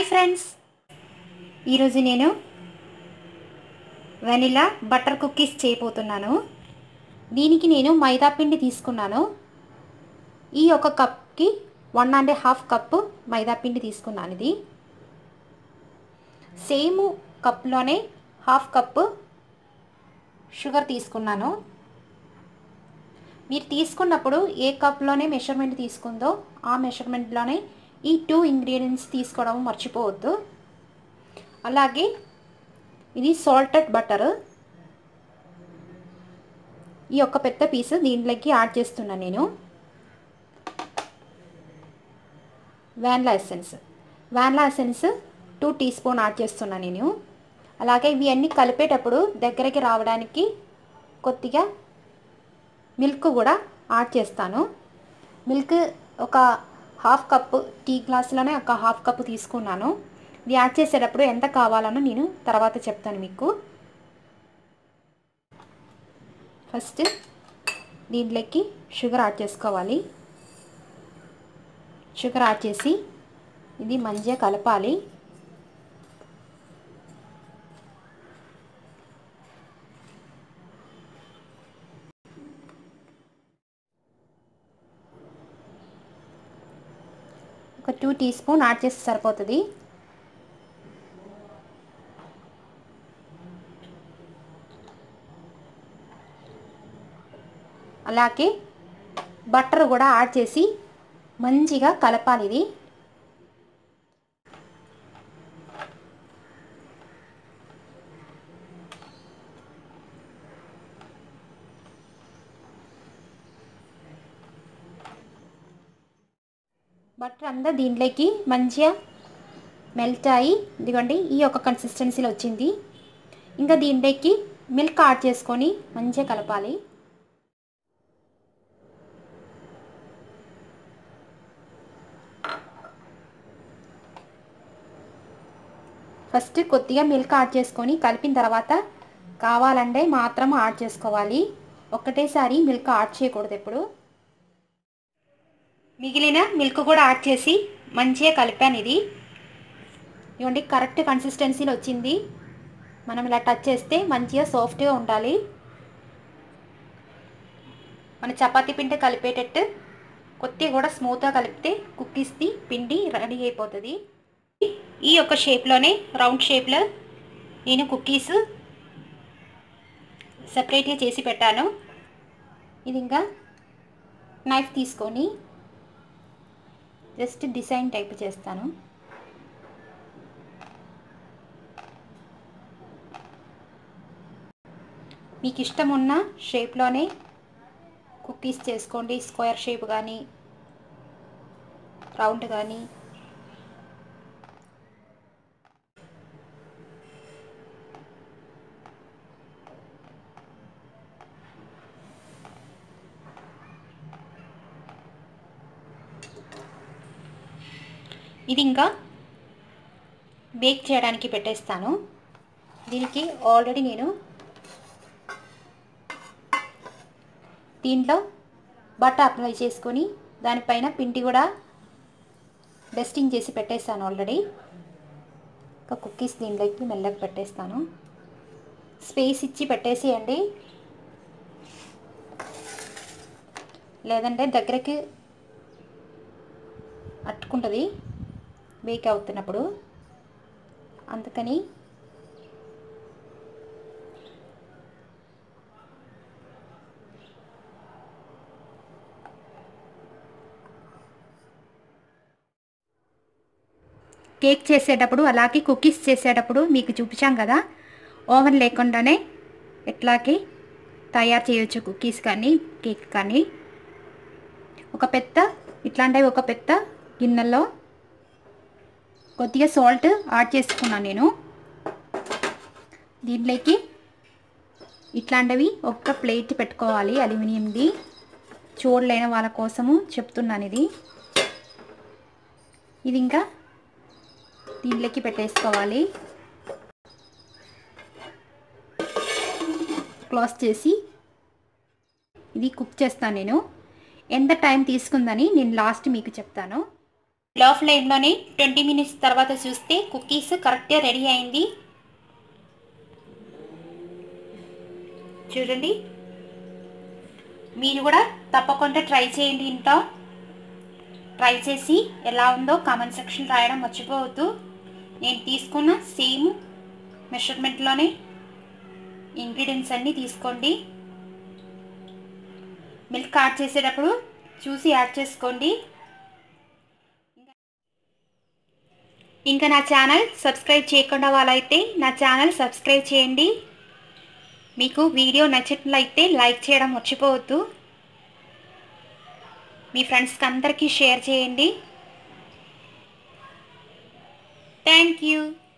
hi friends ఈరోజు నేను vanilla butter cookies చేయబోతున్నాను దీనికి నేను మైదా పిండి తీసుకున్నాను ఈ ఒక కప్కి one and half cup maida పిండి తీసుకున్నాను ఇది సేమ్ కప్లోనే హాఫ్ కప్పు షుగర్ తీసుకున్నాను మీరు తీసుకున్నప్పుడు ఏ కప్లోనే మెషర్మెంట్ తీసుకుందో ఆ మెషర్మెంట్లోనే ఈ టూ ఇంగ్రీడియంట్స్ తీసుకోవడం మర్చిపోవద్దు అలాగే ఇది సాల్టెడ్ బటర్ ఈ యొక్క పెద్ద పీస్ దీంట్లోకి యాడ్ చేస్తున్నాను నేను vanilla essence vanilla essence two teaspoon add చేస్తున్నాను నేను అలాగే ఇవి అన్నీ కలిపేటప్పుడు దగ్గరికి రావడానికి కొద్దిగా మిల్క్ కూడా యాడ్ చేస్తాను మిల్క్ ఒక హాఫ్ కప్పు టీ గ్లాసులోనే ఒక హాఫ్ కప్పు తీసుకున్నాను ఇది యాడ్ చేసేటప్పుడు ఎంత కావాలనో నేను తర్వాత చెప్తాను మీకు ఫస్ట్ దీంట్లోకి షుగర్ యాడ్ చేసుకోవాలి షుగర్ యాడ్ చేసి ఇది మంచిగా కలపాలి ఒక టూ టీ స్పూన్ యాడ్ చేస్తే సరిపోతుంది అలాగే బటర్ కూడా యాడ్ చేసి మంచిగా కలపాలి ఇది బటర్ అంతా దీంట్లోకి మంచిగా మెల్ట్ అయ్యి ఇదిగోండి ఈ యొక్క కన్సిస్టెన్సీలో వచ్చింది ఇంకా దీంట్లోకి మిల్క్ యాడ్ చేసుకొని మంచిగా కలపాలి ఫస్ట్ కొద్దిగా మిల్క్ యాడ్ చేసుకొని కలిపిన తర్వాత కావాలంటే మాత్రం యాడ్ చేసుకోవాలి ఒక్కటేసారి మిల్క్ యాడ్ చేయకూడదు ఎప్పుడు మిగిలిన మిల్క్ కూడా యాడ్ చేసి మంచిగా కలిపాను ఇది ఇవ్వండి కరెక్ట్ కన్సిస్టెన్సీలో వచ్చింది మనం ఇలా టచ్ చేస్తే మంచిగా సాఫ్ట్గా ఉండాలి మన చపాతీ పిండి కలిపేటట్టు కొద్దిగా కూడా స్మూత్గా కలిపితే కుక్కీస్ది పిండి రెడీ అయిపోతుంది ఈ యొక్క షేప్లోనే రౌండ్ షేప్లో నేను కుక్కీస్ సపరేట్గా చేసి పెట్టాను ఇది ఇంకా నైఫ్ తీసుకొని జస్ట్ డిజైన్ టైప్ చేస్తాను మీకు ఇష్టం ఉన్న షేప్లోనే కుక్కీస్ చేసుకోండి స్క్వేర్ షేప్ కానీ రౌండ్ కానీ ఇది ఇంకా బేక్ చేయడానికి పెట్టేస్తాను దీనికి ఆల్రెడీ నేను దీంట్లో బట్ట అప్లై చేసుకొని దానిపైన పిండి కూడా డస్టింగ్ చేసి పెట్టేస్తాను ఆల్రెడీ ఒక కుక్కీస్ దీంట్లోకి మెల్లగా పెట్టేస్తాను స్పేస్ ఇచ్చి పెట్టేసేయండి లేదంటే దగ్గరికి అట్టుకుంటుంది బేక్ అవుతున్నప్పుడు అందుకని కేక్ చేసేటప్పుడు అలాగే కుకీస్ చేసేటప్పుడు మీకు చూపించాం కదా ఓవెన్ లేకుండానే ఎట్లాగే తయారు చేయొచ్చు కుకీస్ కానీ కేక్ కానీ ఒక పెద్ద ఇట్లాంటివి ఒక పెద్ద గిన్నెలో కొద్దిగా సాల్ట్ యాడ్ చేసుకున్నాను నేను దీంట్లోకి ఇట్లాంటివి ఒక్క ప్లేట్ పెట్టుకోవాలి అల్యూమినియంది చూడలేని వాళ్ళ కోసము చెప్తున్నాను ఇది ఇది ఇంకా దీంట్లోకి పెట్టేసుకోవాలి క్లోజ్ చేసి ఇది కుక్ చేస్తాను నేను ఎంత టైం తీసుకుందని నేను లాస్ట్ మీకు చెప్తాను లో ఫ్లేమ్లోనే ట్వంటీ మినిట్స్ తర్వాత చూస్తే కుకీస్ కరెక్ట్గా రెడీ అయింది చూడండి మీరు కూడా తప్పకుండా ట్రై చేయండి ఇంట్లో ట్రై చేసి ఎలా ఉందో కామెంట్ సెక్షన్ రాయడం మర్చిపోవద్దు నేను తీసుకున్న సేమ్ మెషర్మెంట్లోనే ఇంగ్రీడియంట్స్ అన్నీ తీసుకోండి మిల్క్ యాడ్ చేసేటప్పుడు చూసి యాడ్ చేసుకోండి ఇంకా నా ఛానల్ సబ్స్క్రైబ్ చేయకుండా వాళ్ళైతే నా ఛానల్ సబ్స్క్రైబ్ చేయండి మీకు వీడియో నచ్చినట్లయితే లైక్ చేయడం మర్చిపోవద్దు మీ ఫ్రెండ్స్కి అందరికీ షేర్ చేయండి థ్యాంక్ యూ